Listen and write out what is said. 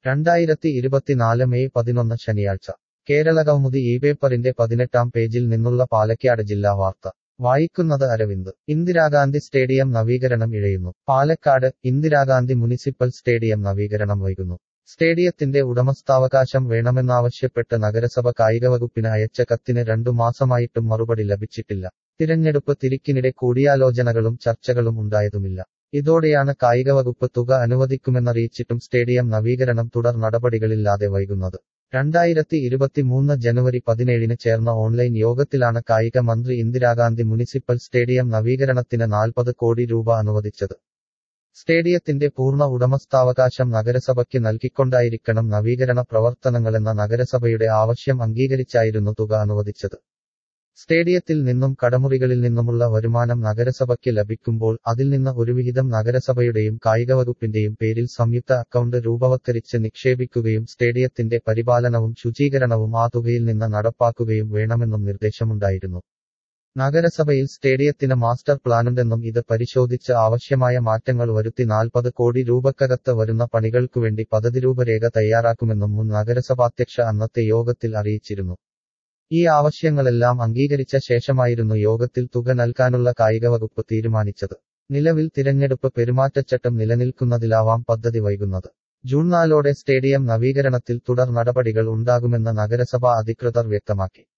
രണ്ടായിരത്തി ഇരുപത്തിനാല് മെയ് പതിനൊന്ന് ശനിയാഴ്ച കേരള കൗമുദി ഈ പേപ്പറിന്റെ പതിനെട്ടാം പേജിൽ നിന്നുള്ള പാലക്കാട് ജില്ലാ വാർത്ത വായിക്കുന്നത് അരവിന്ദ് ഇന്ദിരാഗാന്ധി സ്റ്റേഡിയം നവീകരണം ഇഴയുന്നു പാലക്കാട് ഇന്ദിരാഗാന്ധി മുനിസിപ്പൽ സ്റ്റേഡിയം നവീകരണം വൈകുന്നു സ്റ്റേഡിയത്തിന്റെ ഉടമസ്ഥാവകാശം വേണമെന്നാവശ്യപ്പെട്ട് നഗരസഭ കായികവകുപ്പിന് അയച്ച കത്തിന് രണ്ടു മാസമായിട്ടും മറുപടി ലഭിച്ചിട്ടില്ല തിരഞ്ഞെടുപ്പ് തിരിക്കിനിടെ കൂടിയാലോചനകളും ചർച്ചകളും ഉണ്ടായതുമില്ല ഇതോടെയാണ് കായികവകുപ്പ് തുക അനുവദിക്കുമെന്നറിയിച്ചിട്ടും സ്റ്റേഡിയം നവീകരണം തുടർ നടപടികളില്ലാതെ വൈകുന്നത് രണ്ടായിരത്തി ഇരുപത്തിമൂന്ന് ജനുവരി പതിനേഴിന് ചേർന്ന ഓൺലൈൻ യോഗത്തിലാണ് കായിക മന്ത്രി ഇന്ദിരാഗാന്ധി മുനിസിപ്പൽ സ്റ്റേഡിയം നവീകരണത്തിന് നാൽപ്പത് കോടി രൂപ അനുവദിച്ചത് സ്റ്റേഡിയത്തിന്റെ പൂർണ്ണ ഉടമസ്ഥാവകാശം നഗരസഭയ്ക്ക് നൽകിക്കൊണ്ടായിരിക്കണം നവീകരണ പ്രവർത്തനങ്ങളെന്ന നഗരസഭയുടെ ആവശ്യം അംഗീകരിച്ചായിരുന്നു തുക അനുവദിച്ചത് സ്റ്റേഡിയത്തിൽ നിന്നും കടമുറികളിൽ നിന്നുമുള്ള വരുമാനം നഗരസഭയ്ക്ക് ലഭിക്കുമ്പോൾ അതിൽ നിന്ന് ഒരു വിഹിതം നഗരസഭയുടെയും കായികവകുപ്പിന്റെയും പേരിൽ സംയുക്ത അക്കൗണ്ട് രൂപവത്കരിച്ച് നിക്ഷേപിക്കുകയും സ്റ്റേഡിയത്തിന്റെ പരിപാലനവും ശുചീകരണവും ആ തുകയിൽ നിന്ന് നടപ്പാക്കുകയും വേണമെന്നും നിർദ്ദേശമുണ്ടായിരുന്നു നഗരസഭയിൽ സ്റ്റേഡിയത്തിന് മാസ്റ്റർ പ്ലാനുണ്ടെന്നും ഇത് പരിശോധിച്ച് ആവശ്യമായ മാറ്റങ്ങൾ വരുത്തി നാൽപ്പത് കോടി രൂപക്കകത്ത് വരുന്ന പണികൾക്കുവേണ്ടി പദ്ധതി രൂപരേഖ തയ്യാറാക്കുമെന്നും മുൻ നഗരസഭാധ്യക്ഷ അന്നത്തെ യോഗത്തിൽ അറിയിച്ചിരുന്നു ഈ ആവശ്യങ്ങളെല്ലാം അംഗീകരിച്ച ശേഷമായിരുന്നു യോഗത്തിൽ തുക നൽകാനുള്ള കായികവകുപ്പ് തീരുമാനിച്ചത് നിലവിൽ തിരഞ്ഞെടുപ്പ് പെരുമാറ്റച്ചട്ടം നിലനിൽക്കുന്നതിലാവാം പദ്ധതി വൈകുന്നത് ജൂൺ നാലോടെ സ്റ്റേഡിയം നവീകരണത്തിൽ തുടർ നടപടികൾ ഉണ്ടാകുമെന്ന് നഗരസഭാ അധികൃതർ വ്യക്തമാക്കി